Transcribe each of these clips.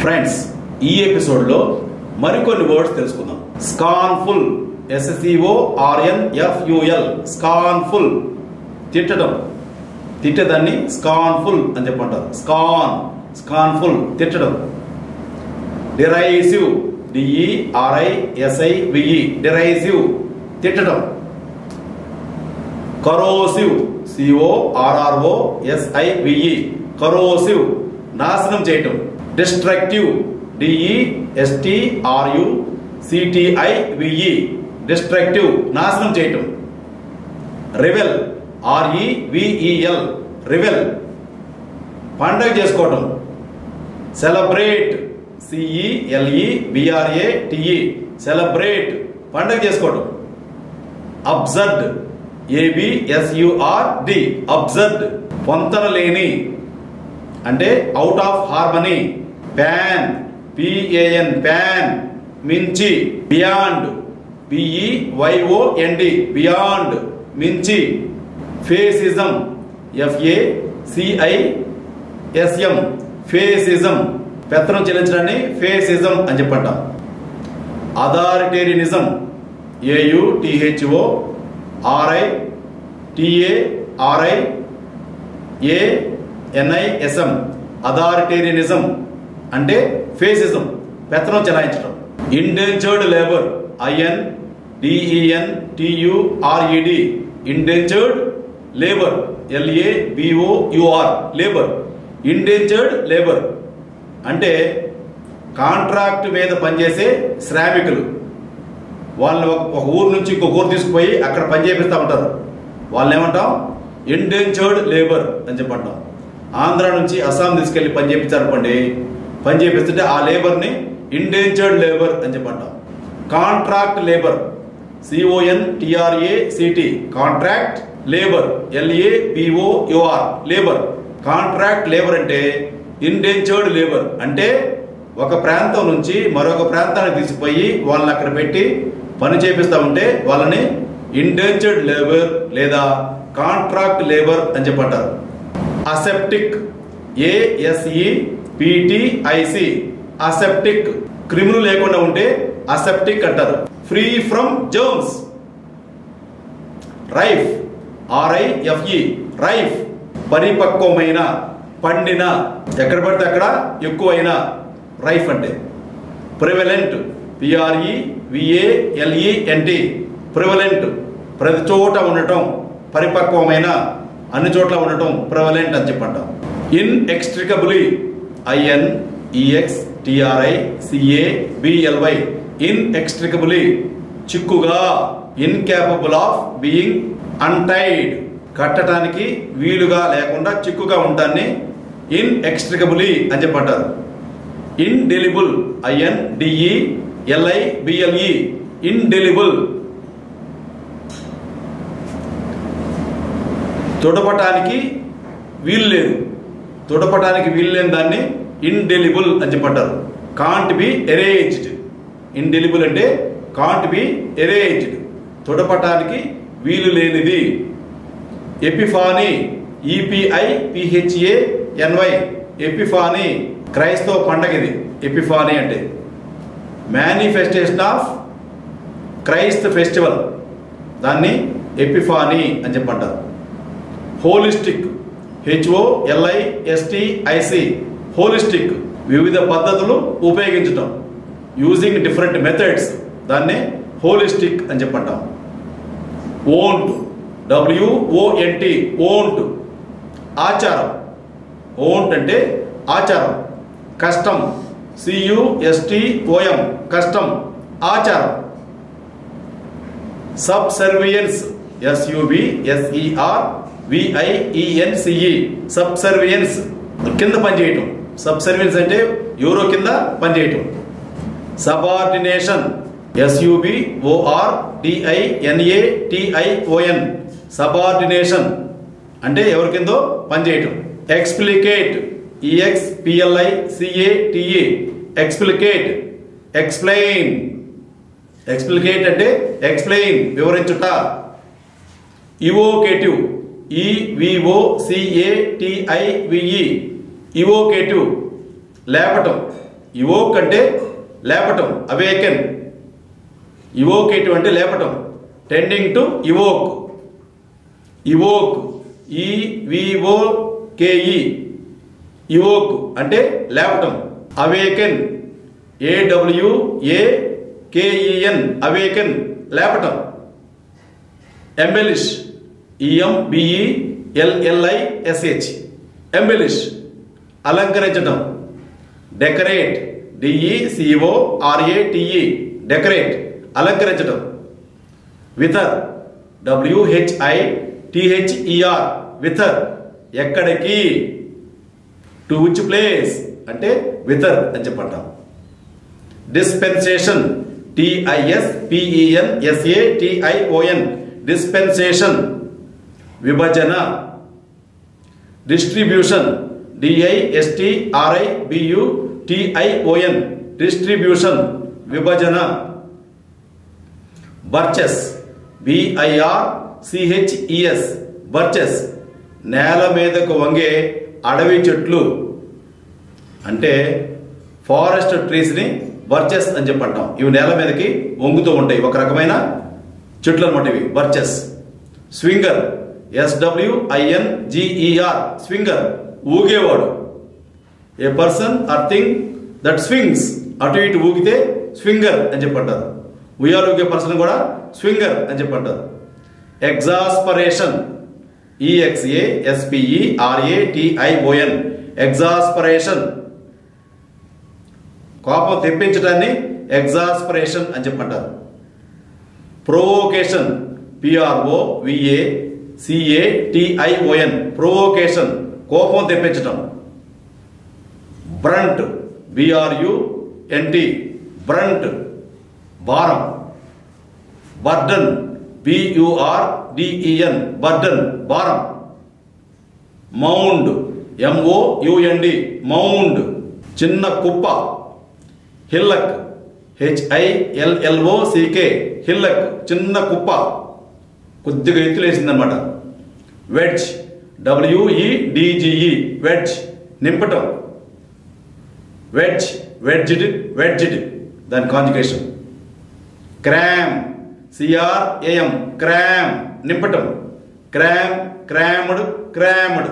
friends ఈ ఎపిసోడ్లో మరికొన్ని వర్డ్స్ తెలుసుకుందాం స్కాన్ఫుల్ ఎస్ఎస్సిఓ ఆర్ఎన్ ఎఫ్యుఎల్ స్కాన్ఫుల్ తిట్టడం తిట్టేదాన్ని స్కాన్ఫుల్ అని చెప్పంటారు స్కాన్ స్కాన్ఫుల్ తిట్టడం డిరైసివ్ డిఈఆర్ఐ ఎస్ఐ విఈ డిరైసివ్ తిట్టడం corrosive C O R R O S I V E corrosive నాశనం చేయటం destructive D E S T R U C T I V E destructive నాశనం చేయటం రివెల్ ఆర్ఈ విఈఎల్ రివెల్ పండగ చేసుకోవటం celebrate C E L E B R A T E celebrate పండగ చేసుకోవటం అబ్జర్డ్ ఏబిఎస్యుఆర్ డి అబ్జర్డ్ పొంతన లేని అంటే out of harmony pan P A N pan మించి బియాండ్ బిఈ వైఓఎన్డి బియాండ్ మించి fascism F A C I S M fascism పెత్తనం చెల్లించడాన్ని ఫేసిజం అని చెప్పంటాం authoritarianism A U T H O R I T A R I ఏ ఎన్ఐఎస్ఎం అథారిటేరియనిజం అంటే ఫేసిజం పెత్తనం చెలాయించడం indentured labour I N D E N T U R E D indentured labour L A B O U R labour indentured labour అంటే contract మీద పనిచేసే శ్రామికులు వాళ్ళని ఒక- ఒక ఊరు నుంచి ఇంకొక ఊరు తీసుకుపోయి అక్కడ పని చేపిస్తూ ఉంటారు వాళ్ళని ఏమంటాం ఇండెంచర్డ్ లేబర్ అని చెప్పంటాం ఆంధ్ర నుంచి అస్సాం తీసుకెళ్లి పని చేపించారు అనుకోండి పని చేపిస్తుంటే ఆ లేబర్ని ఇండెంచర్డ్ లేబర్ అని చెప్పంటాం contract labour C O N T R A C T contract labour L A B O U R labour contract labour అంటే ఇండెంచర్డ్ లేబర్ అంటే ఒక ప్రాంతం నుంచి మరొక ప్రాంతానికి తీసుకుపోయి వాళ్ళని అక్కడ పెట్టి పని చేపిస్తా ఉంటే వాళ్ళని ఇండెంచర్డ్ లేబర్ లేదా కాంట్రాక్ట్ లేబర్ అని చెప్పంటారు అసెప్టిక్ ఏఎస్ఈ పిటిఐసి అసెప్టిక్ క్రిములు లేకుండా ఉంటే అసెప్టిక్ అంటారు free from germs rife R I F E rife పరిపక్వమైన పండిన ఎక్కడ పడితే అక్కడ ఎక్కువైన రైఫ్ అంటే ప్రివలెంట్ పిఆర్ఈ విఏఎల్ఈఎన్టి ప్రివలెంట్ ప్రతి చోట ఉండటం పరిపక్వమైన అన్ని చోట్ల ఉండటం ప్రివలెంట్ అని చెప్పంటాం inextricably I N E X T R I C A B L Y inextricably చిక్కుగా ఇన్కేపబుల్ ఆఫ్ బీయింగ్ అన్టైడ్ కట్టడానికి వీలుగా లేకుండా చిక్కుగా ఉంటాన్ని ఇన్ ఎక్స్ట్రికబులీ అని చెప్పంటారు indelible I N D E L I B L E indelible తుడపటానికి వీలు లేదు తుడపటానికి వీలు లేని దాన్ని ఇండెలిబుల్ అని చెప్పంటారు కాంట్ బి ఎరేజ్డ్ ఇండెలిబుల్ అంటే కాంట్ బి ఎరేజ్డ్ తుడపటానికి వీలు లేనిది ఎపిఫానీ ఈపిఐ పిహెచ్ఏ ఎన్వై ఎపిఫానీ క్రైస్తవ పండగ ఇది ఎపిఫానీ అంటే మేనిఫెస్టేషన్ ఆఫ్ క్రైస్త ఫెస్టివల్ దాన్ని ఎపిఫానీ అని చెప్పంటారు holistic H O L I S T I C holistic వివిధ పద్ధతులు ఉపయోగించటం యూజింగ్ డిఫరెంట్ మెథడ్స్ దాన్ని హోలిస్టిక్ అని చెప్పంటాం ఓంట్ డబ్ల్యూఓఎన్టి ఓంట్ ఆచారం ఓంట్ అంటే ఆచారం కష్టం సియుఎస్టిఓఎం కష్టం ఆచారం subservience S U B S E R V I E N C E subservience కింద పనిచేయటం సబ్ సర్వియన్స్ అంటే యూరో కింద పనిచేయటం subordination S U B O R D I N A T I O N subordination అంటే ఎవరి కిందో పనిచేయటం explicate E X P L I C A T A explicate explain explicate అంటే ఎక్స్ప్లెయిన్ వివరించుట ఇవోకేటివ్ ఈవిఓ సిఏటిఐవిఈ ఇవోకేటివ్ లేపటం ఇవోక్ అంటే లేపటం అవేకెన్ ఇవోకేటివ్ అంటే లేపటం tending to evoke evoke E V O K E evoke అంటే లేపటం awaken A W A K E N awaken లేపటం embellish E M B E L L I S H embellish అలంకరించడం decorate D E C O R A T E decorate అలంకరించడం విథర్ డబ్ల్యూహెచ్ఐ టిహెచ్ఈఆర్ విథర్ ఎక్కడికి టు విచ్ ప్లేస్ అంటే wither అని చెప్పంటాం dispensation T I S P E N S A T I O N dispensation విభజన distribution D I S T R I B U T I O N distribution విభజన birches బిఐఆర్ సిహెచ్ఈఎస్ బర్చెస్ నేల మీదకు వంగే అడవి చెట్లు అంటే ఫారెస్ట్ ట్రీస్ని బర్చెస్ అని చెప్పంటాం ఇవి నేల మీదకి వంగుతూ ఉంటాయి ఒక రకమైన చెట్లు అనమాట ఇవి birches swinger S W I N G E R swinger ఊగేవాడు a person or thing that swings అటు ఇటు ఊగితే స్వింగర్ అని చెప్పంటారు ఉయ్యాలు ఊగే పర్సన్ కూడా స్వింగర్ అని చెప్పంటారు ఎగ్జాస్పరేషన్ ఈఎక్స్ఏ ఎస్పిఈ ఆర్ఏ టిఐఓఎన్ ఎగ్జాస్పరేషన్ కోపం తెప్పించడాన్ని ఎగ్జాస్పరేషన్ అని చెప్పంటారు provocation P R O V A C A T I O N provocation కోపం తెప్పించటం బ్రంట్ బిఆర్యు ఎన్టి బ్రంట్ భారం బర్డన్ బియుఆర్ డిఈఎన్ బర్డన్ భారం మౌండ్ ఎంఓ యుఎన్డి మౌండ్ చిన్న కుప్ప హిల్లక్ హెచ్ఐఎల్ఎల్ఓ సికే హిల్లక్ చిన్న కుప్ప కొద్దిగా ఎత్తులేసిందనమాట వెడ్జ్ డబ్ల్యూఈ డిజిఈ వెడ్జ్ నింపటం వెడ్జ్ వెడ్జ్డ్ వెడ్జ్డ్ దాని కాంజుకేషన్ క్రామ్ సిఆర్ఏఎం క్రామ్ నింపటం cram crammed crammed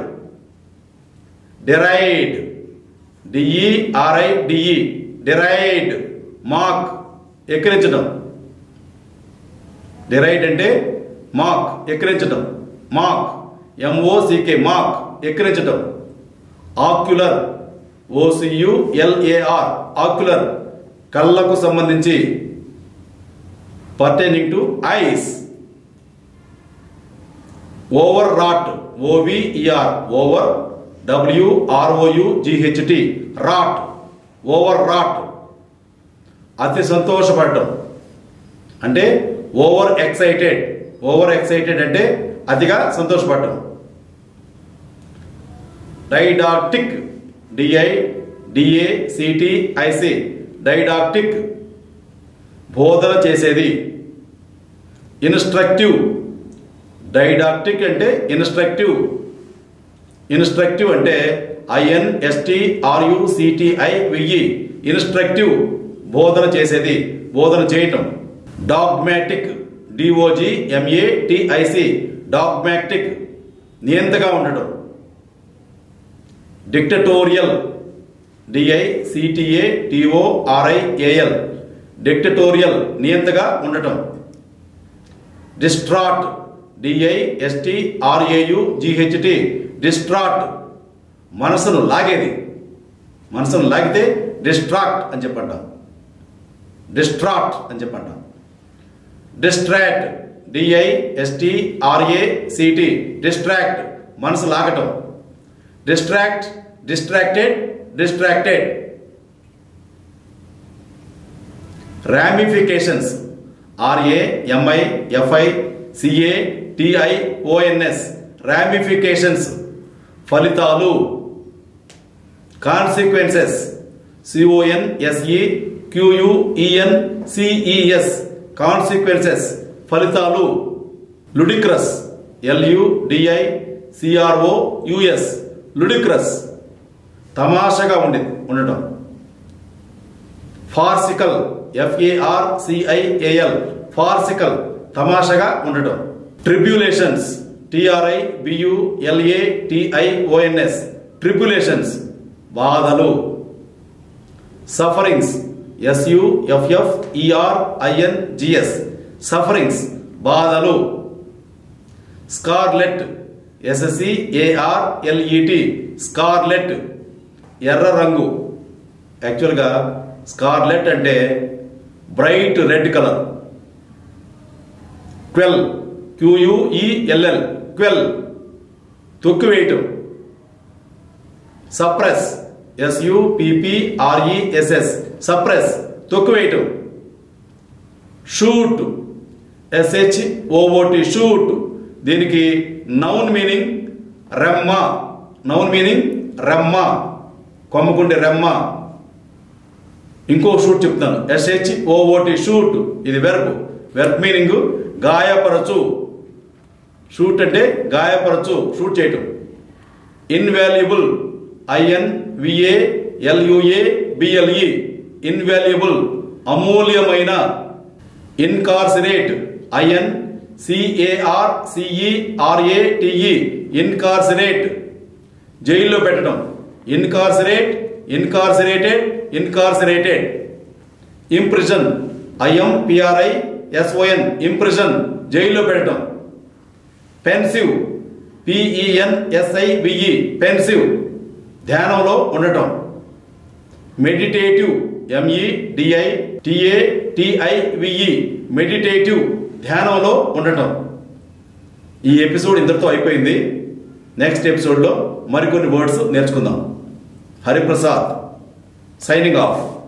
deride D E R I D E deride mock ఎక్కిరించడం డెరైడ్ అంటే మాక్ ఎక్కిరించడం మాక్ ఎంఓసికే మాక్ ఎక్కిరించడం ఆక్యులర్ ఓసియు ఎల్ఏఆర్ ఆక్యులర్ కళ్ళకు సంబంధించి pertaining to eyes overwrought O V E R over W R O U G H T wrought overwrought అతి సంతోషపడటం అంటే over excited over excited అంటే అతిగా సంతోషపడటం didactic D I D A C T I C didactic బోధన చేసేది ఇన్స్ట్రక్టివ్ డైడాక్టిక్ అంటే ఇన్స్ట్రక్టివ్ ఇన్స్ట్రక్టివ్ అంటే I N S T R U C T I V E instructive బోధన చేసేది బోధన చేయటం dogmatic D O G M A T I C dogmatic నియంతగా ఉండటం dictatorial D I C T A T O R I A L dictatorial నియంతగా ఉండటం distraught D I S T ఆర్ఏయు GHT distraught మనసును లాగేది మనసును లాగితే డిస్ట్రాక్ట్ అని చెప్పంటాం డిస్ట్రాట్ అని చెప్పంటాం distract D I S T R A C T distract మనసు లాగటం distract distracted distracted ramifications R A M I F I C A T I O N S ramifications ఫలితాలు consequences C O N S E Q U E N C E S consequences ఫలితాలు ludicrous L U D I C R O U S ludicrous తమాషగా ఉండి ఉండటం ఫార్సికల్ ఎఫ్ఏఆర్ సిఐఏఎల్ ఫార్సికల్ తమాషగా ఉండటం tribulations T R I B U L A T I O N S tribulations బాధలు sufferings S U F F E R I N G S sufferings బాధలు scarlet S S C AR LET scarlet ఎర్ర రంగు యాక్చువల్గా స్కార్లెట్ అంటే bright red colour క్వెల్ క్యూయుఈఎల్ఎల్ క్వెల్ తొక్కివేయటం suppress ఎస్యుపిపిఆర్ఈఎస్ఎస్ suppress తొక్కివేయటం shoot SH ఓఓటి shoot దీనికి నౌన్ మీనింగ్ రెమ్మ నౌన్ మీనింగ్ రెమ్మ కొమ్మకుండే రెమ్మ ఇంకో షూట్ చెప్తాను ఎస్హెచ్ ఓఓటి షూట్ ఇది వెర్బ్ వెర్బ్ మీనింగ్ గాయపరచు షూట్ అంటే గాయపరచు షూట్ చేయటం invaluable IN VA ఎల్యుఏ BLE invaluable అమూల్యమైన ఇన్కార్సినేట్ ఐఎన్ సిఏఆర్ సిఈఆర్ఏటిఈ ఇన్కార్సినేట్ జైల్లో పెట్టడం ఇన్కార్సినేట్ ఇన్కార్సినేటెడ్ ఇన్కార్సినేటెడ్ imprison IIM PRI SON imprison జైల్లో పెట్టడం పెన్సివ్ పిఈఎన్ ఎస్ఐవిఈ పెన్సివ్ ధ్యానంలో ఉండటం meditative M E D I T A T I V E meditative ధ్యానంలో ఉండటం ఈ ఎపిసోడ్ ఇంతటితో అయిపోయింది నెక్స్ట్ ఎపిసోడ్లో మరికొన్ని వర్డ్స్ నేర్చుకుందాం హరిప్రసాద్ సైనింగ్ ఆఫ్